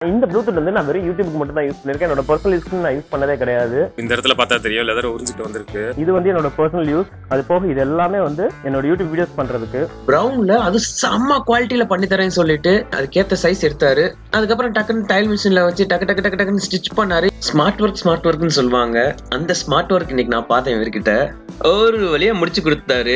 இந்த ப்ளூடூத் வந்து நான் வெறும் யூடியூப்க்கு மட்டும் தான் யூஸ் பண்ணிருக்கேன் என்னோட பர்சனல் யூஸ்க்கு நான் யூஸ் பண்ணதே கிடையாது இந்த இடத்துல பார்த்தா தெரியும் லெதர் உறிஞ்சிட்டு வந்திருக்கு இது வந்து என்னோட பர்சனல் யூஸ் அது போக இது எல்லாமே வந்து என்னோட யூடியூப் வீடியோஸ் பண்றதுக்கு ப்ரௌன்ல அது செம்ம குவாலிட்டியில பண்ணி தரேன்னு சொல்லிட்டு அதுக்கேத்த சைஸ் எடுத்தாரு அதுக்கப்புறம் டக்குன்னு டைல் மிஷின்ல வச்சு டக்கு டக்கு டக்கு டக்குன்னு ஸ்டிச் பண்ணாரு ஸ்மார்ட் ஒர்க் ஸ்மார்ட் ஒர்க்னு சொல்லுவாங்க அந்த ஸ்மார்ட் ஒர்க் இன்னைக்கு நான் பார்த்தேன் இவர்கிட்ட ஒரு வழியா முடிச்சு கொடுத்தாரு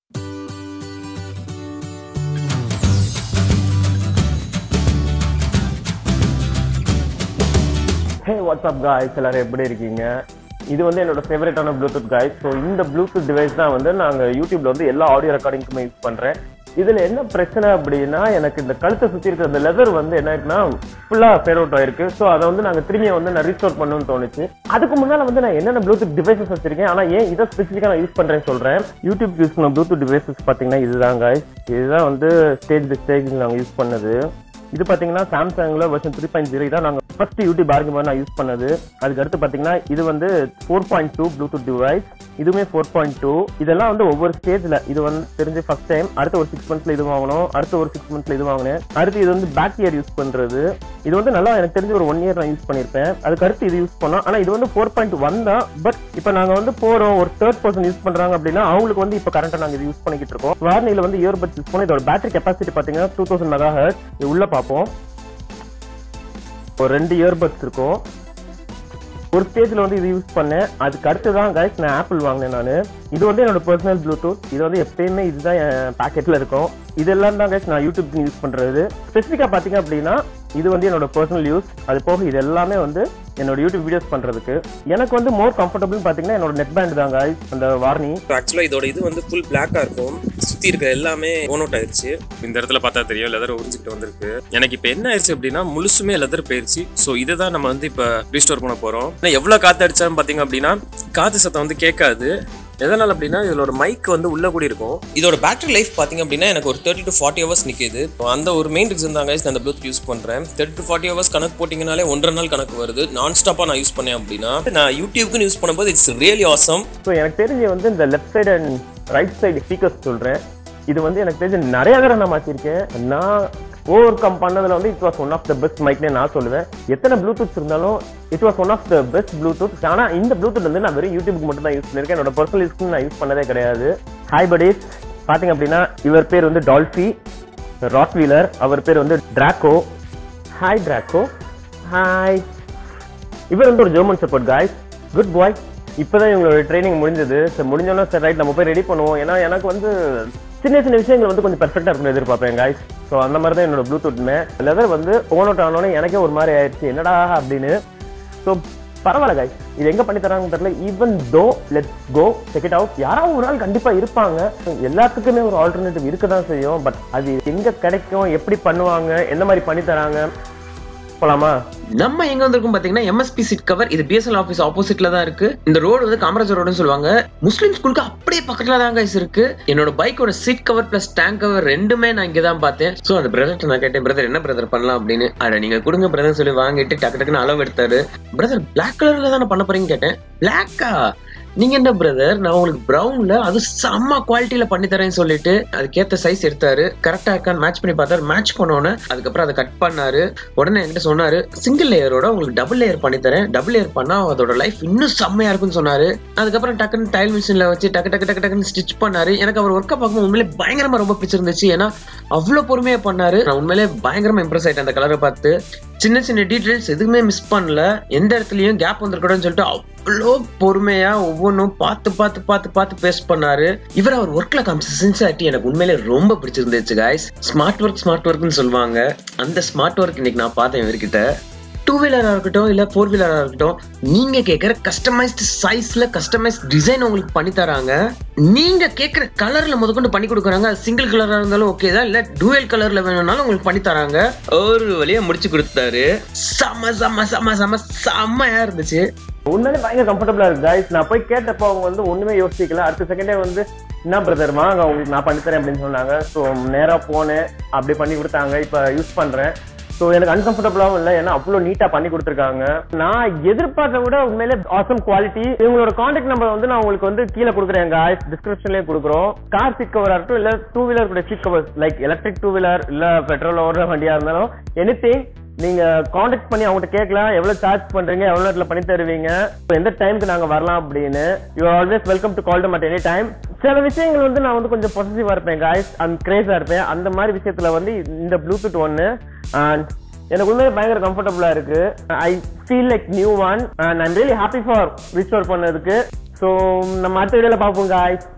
ஹே வாட்ஸ்அப் காய்ஸ் எல்லாரும் எப்படி இருக்கீங்க இது வந்து என்னோட ஃபேவரட்டான ப்ளூடூத் காய்ஸ் ஸோ இந்த ப்ளூடூத் டிவைஸ் தான் வந்து நாங்கள் யூடியூப்ல வந்து எல்லா ஆடியோ ரெக்கார்டிங்க்குமே யூஸ் பண்றேன் இதுல என்ன பிரச்சனை அப்படின்னா எனக்கு இந்த கழுத்தை சுத்தி இருக்கிற இந்த லெதர் வந்து என்ன ஆயிருக்குன்னா ஃபுல்லா ஃபேர் அவுட் ஆயிருக்கு ஸோ அதை வந்து நாங்க திரும்பி வந்து நான் ரீஸ்டோர் பண்ணணும்னு தோணுச்சு அதுக்கு முன்னால வந்து நான் என்னென்ன ப்ளூடூத் டிவைசஸ் வச்சிருக்கேன் ஆனா ஏன் இதை ஸ்பெசிஃபிக்கா நான் யூஸ் பண்றேன்னு சொல்றேன் யூடியூப் யூஸ் பண்ண ப்ளூடூத் டிவைசஸ் பாத்தீங்கன்னா இதுதான் guys இதுதான் வந்து ஸ்டேஜ் பை ஸ்டேஜ் நாங்க யூஸ் பண்ணது இது பாத்தீங்கன்னா சாம்சங்ல வெர்ஷன் த்ரீ பாயிண்ட் ஜீரோ தான் நாங்க ஃபர்ஸ்ட் யூடியூப் ஆர்குமெண்ட் நான் யூஸ் பண்ணது அதுக்கு அடுத்து பாத்தீங்கன்னா இது வந்து four point two bluetooth device இதுவுமே ஃபோர் பாயிண்ட் டூ இதெல்லாம் வந்து ஒவ்வொரு ஸ்டேஜ்ல இது வந்து தெரிஞ்சு ஃபர்ஸ்ட் டைம் அடுத்த ஒரு சிக்ஸ் மந்த்ஸ்ல இது வாங்கணும் அடுத்த ஒரு சிக்ஸ் மந்த்ஸ்ல இது வாங்கினேன் அடுத்து இது வந்து பேக் இயர் யூஸ் பண்றது இது வந்து நல்லா எனக்கு தெரிஞ்சு ஒரு ஒன் இயர் நான் யூஸ் பண்ணிருப்பேன் அதுக்கு அடுத்து இது யூஸ் பண்ணோம் ஆனா இது வந்து ஃபோர் பாயிண்ட் ஒன் தான் பட் இப்போ நாங்க வந்து போறோம் ஒரு தேர்ட் பர்சன் யூஸ் பண்றாங்க அப்படின்னா அவங்களுக்கு வந்து இப்போ கரண்டா நாங்க இது யூஸ் பண்ணிக்கிட்டு இருக்கோம் வார்னில வந்து இயர்பட்ஸ் யூஸ் பண்ணி இதோட பேட்டரி கெப்பாசிட்டி பாத்தீங்கன்னா டூ தௌசண்ட் மெகா ஹெர்ட் இது உள்ள பார்ப்போம் ஒரு ரெண்டு இயர்பட்ஸ் இருக்கும் ஒரு ஸ்டேஜ்ல வந்து இது யூஸ் பண்ணேன் அதுக்கு அடுத்து தான் கைஸ் நான் ஆப்பிள் வாங்கினேன் நான் இது வந்து என்னோட பர்சனல் ப்ளூடூத் இது வந்து எப்பயுமே இதுதான் என் பாக்கெட்ல இருக்கும் இதெல்லாம் தான் கைஸ் நான் யூடியூப்க்கு யூஸ் பண்றது ஸ்பெசிஃபிக்கா பாத்தீங்க அப்படின்னா இது வந்து என்னோட பர்சனல் யூஸ் அது போக இது எல்லாமே வந்து என்னோட யூடியூப் வீடியோஸ் பண்றதுக்கு எனக்கு வந்து மோர் கம்ஃபர்டபுள் பாத்தீங்கன்னா என்னோட நெட் பேண்ட் தான் guys அந்த வார்னி ஆக்சுவலாக இதோட இது வந்து ஃபுல் பிளாக்காக இருக்கும் சுற்றி இருக்கிற எல்லாமே ஓன் அவுட் ஆயிடுச்சு இந்த இடத்துல பார்த்தா தெரியும் லெதர் உறிஞ்சிட்டு வந்திருக்கு எனக்கு இப்போ என்ன ஆயிடுச்சு அப்படின்னா முழுசுமே லெதர் போயிருச்சு ஸோ இதை தான் நம்ம வந்து இப்போ ரீஸ்டோர் பண்ண போகிறோம் எவ்வளோ காற்று அடிச்சாலும் பார்த்தீங்க அப்படின்னா காற்று சத்தம் வந்து கேட்காது எதனால் அப்படின்னா இதோட மைக் வந்து உள்ள கூடி இருக்கும் இதோட பேட்டரி லைஃப் பார்த்தீங்க அப்படின்னா எனக்கு ஒரு தேர்ட்டி டு ஃபார்ட்டி ஹவர்ஸ் நிற்கிது அந்த ஒரு மெயின் ரீசன் தான் guys நான் அந்த ப்ளூத் யூஸ் பண்ணுறேன் தேர்ட்டி டு ஃபார்ட்டி ஹவர்ஸ் கணக்கு போட்டிங்கனாலே ஒன்றரை நாள் கணக்கு வருது நான் ஸ்டாப்பாக நான் யூஸ் பண்ணேன் அப்படின்னா நான் யூடியூப்க்கு யூஸ் பண்ணும்போது இட்ஸ் ரியலி ஆசம் ஸோ எனக்கு தெரிஞ்சு வந்து இந்த left side and right side speakers சொல்றேன் இது வந்து எனக்கு தெரிஞ்சு நிறைய தடவை நான் மாத்திருக்கேன் நான் ஓவர் கம் பண்ணதுல வந்து it was one of the best மைக்னே நான் சொல்லுவேன் எத்தனை ப்ளூடூத் இருந்தாலும் it was one of the best bluetooth ஆனா இந்த ப்ளூடூத் வந்து நான் வெறும் யூடியூப்க்கு மட்டும் தான் யூஸ் பண்ணிருக்கேன் என்னோட பர்சனல் யூஸ்க்கு நான் யூஸ் பண்ணதே கிடையாது ஹாய் buddies பாத்தீங்க அப்படின்னா இவர் பேர் வந்து டால்ஃபி ராட்வீலர் அவர் பேர் வந்து டிராக்கோ ஹாய் டிராக்கோ ஹாய் இவர் வந்து ஒரு German shepherd guys good boy இப்போதான் இவங்களோட ட்ரைனிங் முடிஞ்சது சரி முடிஞ்சோன்னா சரி ரைட் நம்ம போய் ரெடி பண்ணுவோம் ஏன்னா எனக்கு வந்து சின்ன சின்ன விஷயங்கள் வந்து கொஞ்சம் பெர்ஃபெக்டாக இருக்கணும் எதிர்பார்ப்பேன் காய்ஸ் ஸோ அந்த மாதிரி தான் என்னோட ப்ளூடூத்மே லெதர் வந்து ஓன் அவுட் ஆனோடனே எனக்கே ஒரு மாதிரி ஆயிடுச்சு என்னடா அப்படின்னு ஸோ பரவாயில்ல காய்ஸ் இது எங்க பண்ணி தராங்கன்னு தெரியல even though let's go check it out யாராவது ஒரு நாள் கண்டிப்பா இருப்பாங்க எல்லாத்துக்குமே ஒரு ஆல்டர்னேட்டிவ் இருக்க தான் செய்யும் பட் அது எங்க கிடைக்கும் எப்படி பண்ணுவாங்க எந்த மாதிரி பண்ணி தராங்க போலாமா நம்ம எங்க வந்திருக்கோம் பாத்தீங்கன்னா எம்எஸ்பி சீட் கவர் இது பிஎஸ்எல் ஆஃபீஸ் ஆப்போசிட்ல தான் இருக்கு இந்த ரோடு வந்து காமராஜர் ரோடுன்னு சொல்லுவாங்க முஸ்லீம் ஸ்கூலுக்கு அப்படியே பக்கத்துல தான் guys இருக்கு என்னோட பைக்கோட seat cover plus tank cover ரெண்டுமே நான் இங்க தான் பார்த்தேன் சோ அந்த பிரதர்ட்ட நான் கேட்டேன் பிரதர் என்ன பிரதர் பண்ணலாம் அப்படின்னு அட நீங்க கொடுங்க பிரதர் சொல்லி வாங்கிட்டு டக்கு டக்குன்னு அளவு எடுத்தாரு பிரதர் பிளாக் கலர்ல தானே பண்ண போறீங்கன்னு கேட்டேன் பிளாக்கா நீங்க என்ன பிரதர் நான் உங்களுக்கு பிரவுன்ல அது செம்ம குவாலிட்டியில பண்ணி தரேன்னு சொல்லிட்டு அதுக்கேத்த சைஸ் எடுத்தாரு கரெக்டா இருக்கான்னு மேட்ச் பண்ணி பார்த்தாரு மேட்ச் பண்ணோன்னு அதுக்கப்புறம் அதை கட் பண்ணாரு உடனே என்கிட்ட சொன்னாரு சிங்கிள் லேயரோட உங்களுக்கு டபுள் லேயர் பண்ணி தரேன் டபுள் லேயர் பண்ணா அதோட லைஃப் இன்னும் செம்மையா இருக்கும்னு சொன்னாரு அதுக்கப்புறம் டக்குன்னு டைல் மிஷின்ல வச்சு டக்கு டக்கு டக்கு டக்குன்னு ஸ்டிச் பண்ணாரு எனக்கு அவர் ஒர்க்கை பார்க்கும்போது உண்மையிலே பயங்கரமா ரொம்ப பிடிச்சிருந்துச்சு ஏன்னா அவ்வளவு பொறுமையா பண்ணாரு நான் உண்மையிலே பயங்கரமா இம்ப்ரெஸ் ஆயிட்டேன் அந்த கலரை பார்த்து சின்ன சின்ன டீடைல்ஸ் எதுவுமே மிஸ் பண்ணல எந்த இடத்துலயும் கேப் வந்திருக்கணும்னு சொல்லிட்டு அவ்வளோ பொறுமையா ஒவ்வொன்றும் பார்த்து பார்த்து பார்த்து பார்த்து பேஸ்ட் பண்ணாரு இவர் அவர் ஒர்க்ல காமிச்ச சின்சியாரிட்டி எனக்கு உண்மையிலே ரொம்ப பிடிச்சிருந்துச்சு guys ஸ்மார்ட் ஒர்க் ஸ்மார்ட் ஒர்க்னு சொல்லுவாங்க அந்த ஸ்மார்ட் ஒர்க் இன்னைக்கு நான் பார்த்தேன் இவர்கிட்ட டூ வீலரா இருக்கட்டும் இல்ல ஃபோர் வீலரா இருக்கட்டும் நீங்க கேட்குற கஸ்டமைஸ்டு சைஸ்ல கஸ்டமைஸ்ட் டிசைன் உங்களுக்கு பண்ணி தராங்க நீங்க கேட்குற கலர்ல முதற்கொண்டு பண்ணி கொடுக்குறாங்க சிங்கிள் கலரா இருந்தாலும் ஓகே தான் இல்ல டூயல் கலர்ல வேணும்னாலும் உங்களுக்கு பண்ணி தராங்க ஒரு வழியா முடிச்சு கொடுத்தாரு செம்ம செம்ம செம்ம செம்ம செம்மையா இருந்துச்சு உண்மையிலே பயங்கர கம்ஃபர்டபுளா இருக்கு guys நான் போய் கேட்டப்போ அவங்க வந்து ஒண்ணுமே யோசிக்கல அடுத்த செகண்டே வந்து என்ன பிரதர் வாங்க உங்களுக்கு நான் பண்ணி தரேன் அப்படின்னு சொன்னாங்க ஸோ நேரா போனேன் அப்படி பண்ணி கொடுத்தாங்க இப்போ யூஸ் பண்றேன் ஸோ எனக்கு அன்கம்ஃபர்டபுளாகவும் இல்லை ஏன்னா அவ்வளோ நீட்டா பண்ணி கொடுத்துருக்காங்க நான் எதிர்பார்த்த விட உண்மையிலே ஆசம் குவாலிட்டி இவங்களோட காண்டாக்ட் நம்பர் வந்து நான் உங்களுக்கு வந்து கீழே கொடுக்குறேன் காய்ஸ் டிஸ்கிரிப்ஷன்லேயே கொடுக்குறோம் கார் சீட் கவரா இருக்கட்டும் இல்ல டூ வீலர் கூட seat cover like electric two wheeler இல்ல பெட்ரோல் ஓடுற வண்டியா இருந்தாலும் எனி நீங்க காண்டாக்ட் பண்ணி அவங்ககிட்ட கேட்கலாம் எவ்வளவு சார்ஜ் பண்றீங்க எவ்வளவு நேரத்துல பண்ணி தருவீங்க இப்ப எந்த டைம்க்கு நாங்க வரலாம் அப்படின்னு you always welcome to call at any time சில விஷயங்கள் வந்து நான் வந்து கொஞ்சம் பொசிட்டிவா இருப்பேன் காய்ஸ் அண்ட் கிரேஸா இருப்பேன் அந்த மாதிரி விஷயத்துல வந்து இந்த ப்ளூடூத் ஒன்னு அண்ட் எனக்கு உண்மையிலே பயங்கர கம்ஃபர்டபுளா இருக்கு I feel like new one and I'm really happy for restore பண்ணதுக்கு ஸோ நம்ம அடுத்த வீடியோல பார்ப்போம் காய்ஸ்